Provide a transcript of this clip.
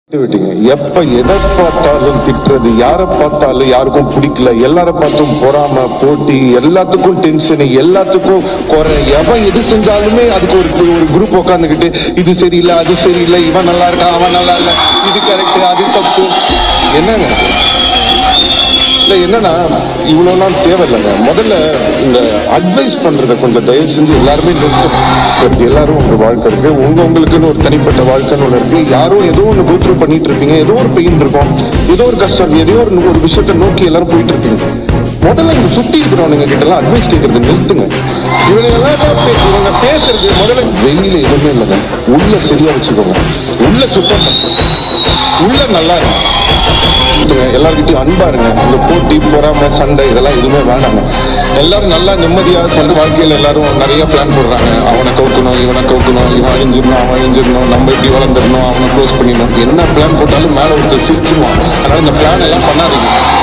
விட்டீங்க எப்ப எதை பார்த்தாலும் திட்டுறது யாரை பார்த்தாலும் யாருக்கும் பிடிக்கல எல்லார பார்த்தும் பொறாம போட்டி எல்லாத்துக்கும் டென்ஷன் எல்லாத்துக்கும் குறை எவன் எது செஞ்சாலுமே அதுக்கு ஒரு ஒரு குரூப் உட்காந்துக்கிட்டு இது சரியில்லை அது சரியில்லை இவன் நல்லா இருக்கான் அவன் நல்லா இல்லை இது கரெக்ட் அது தப்பு என்னங்க இல்ல என்னன்னா இவ்வளவுலாம் தேவையில்லைங்க முதல்ல இந்த அட்வைஸ் பண்றத கொஞ்சம் தயவு செஞ்சு எல்லாருமே நிறுத்தணும் இப்ப எல்லாரும் உங்க வாழ்க்கை இருக்கு உங்க உங்களுக்குன்னு ஒரு தனிப்பட்ட வாழ்க்கைன்னு ஒண்ணு இருக்கு யாரோ ஏதோ ஒன்று கோத்ரூ பண்ணிட்டு இருப்பீங்க ஏதோ ஒரு பெயின் இருக்கும் ஏதோ ஒரு கஷ்டம் ஏதோ ஒரு ஒரு விஷயத்தை நோக்கி எல்லாரும் போயிட்டு இருப்பீங்க முதல்ல இங்க சுத்தி இருக்கிறவனுங்க கிட்ட எல்லாம் அட்வைஸ் கேட்கறது நிறுத்துங்க இவங்க எல்லாம் பே- இவங்க பேசுறது முதல்ல வெயில எதுவுமே இல்லைங்க உள்ள சரியா வச்சுக்கோங்க உள்ள சுத்தம் பண்ணுங்க. உள்ள நல்லா இருக்கும் இருங்க. எல்லார்கிட்டயும் அன்பா இருங்க இந்த போட்டி பொறாமை சண்டை இதெல்லாம் எதுவுமே வேண்டாங்க எல்லாரும் நல்லா நிம்மதியா சொந்த வாழ்க்கையில எல்லாரும் நிறைய பிளான் போடுறாங்க அவனை கவுக்கணும் இவனை கவுக்கணும் இவன் அழிஞ்சிடணும் அவன் அழிஞ்சிடணும் நம்ம இப்படி வளர்ந்துடணும் அவனை க்ளோஸ் பண்ணிடணும் என்ன பிளான் போட்டாலும் மேல ஒருத்தர் சிரிச்சிருவான் அதனால இந்த பிளான் எல்லாம் பண்ணாதீங்க